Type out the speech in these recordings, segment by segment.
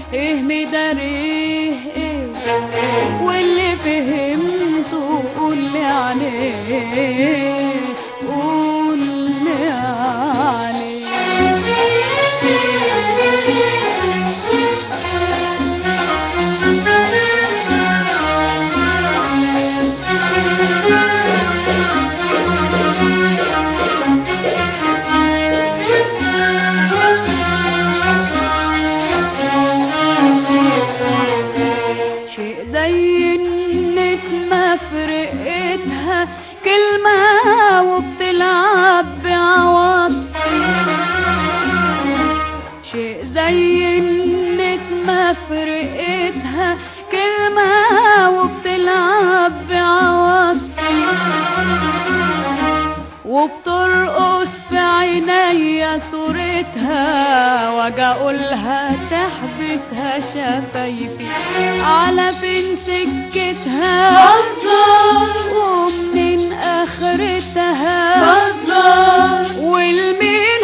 ايه مداريه ايه واللي فهمته قولي عليه قولي عليه شيء زي النسمة في رقتها كلمة وبتلعب بعواطف شيء زي النسمة في رقتها كلمة وبتلعب بعواطف وبترقص في عينيا صورتها واجي اقولها تحبسها شفايفي على فين سكتها بزار ومنين اخرتها بزار والمين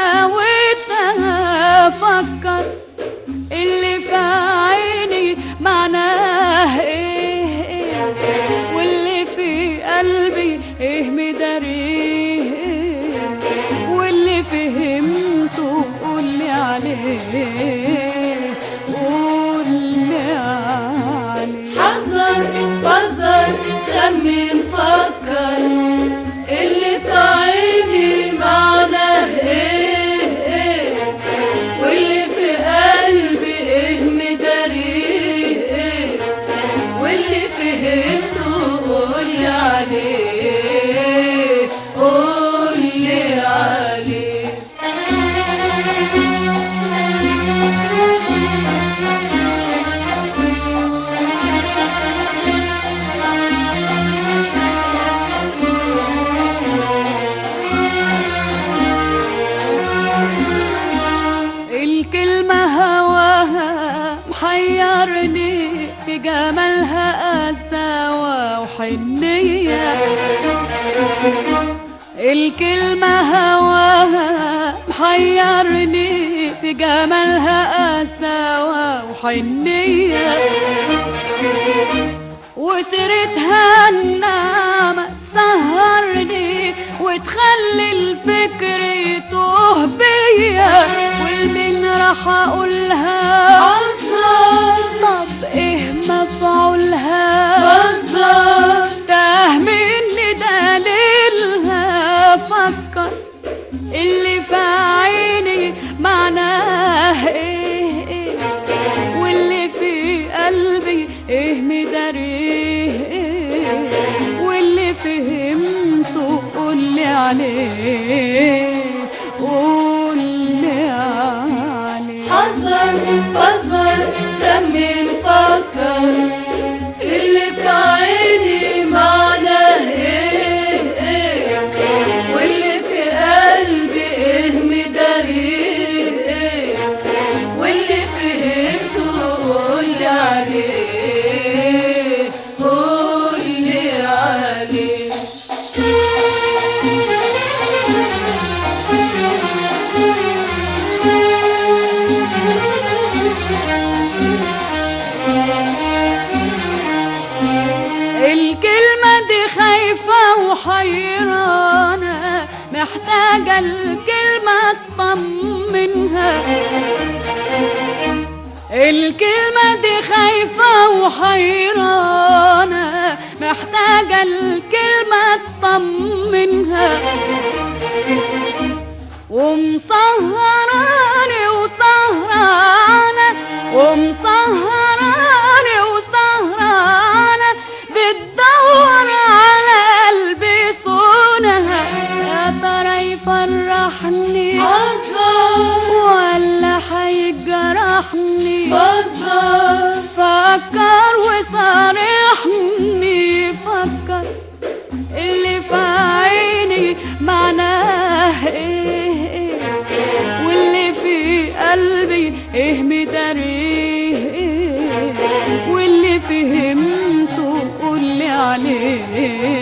حلاوتها فكر اللي في عيني معناه ايه ايه واللي في قلبي ايه مداريه إيه واللي فهمته قولي عليه قولي عليه حذر فزر خمن فكر اللي في عيني معناه ايه ايه واللي في قلبي ايه مداريه ايه واللي فهمته قولي عليه قولي عليه الكلمة هواها محيرني في جمالها قساوة وحنية الكلمة هواها محيرني في جمالها قساوة وحنية وسيرتها النعمة تسهرني وتخلي الفكر يتوه بيا والمين راح اقولها عذر طب ايه مفعولها بزار تاه مني دليلها فكر اللي في عيني معناه ايه ايه واللي في قلبي ايه مداريه ايه واللي فهمته قولي عليه قولي عليه حذر فزر خمن فكر اللي في عيني معناه ايه ايه واللي في قلبي ايه مداريه ايه واللي فهمته قولي عليه قولي عليه الكلمة دي خايفة وحيرانة محتاجة الكلمة تطمنها الكلمة دي خايفة وحيرانة محتاجة الكلمة تطمنها ومسهراني وسهرانة ومسهراني وسهرانة بتدور على قلبي صونها يا ترى يفرحني حذر ولا حيجرحني بزار فكر وصارحني فكر اللي في عيني معناه ايه ايه واللي في قلبي ايه مداريه ايه واللي فهمته قولي عليه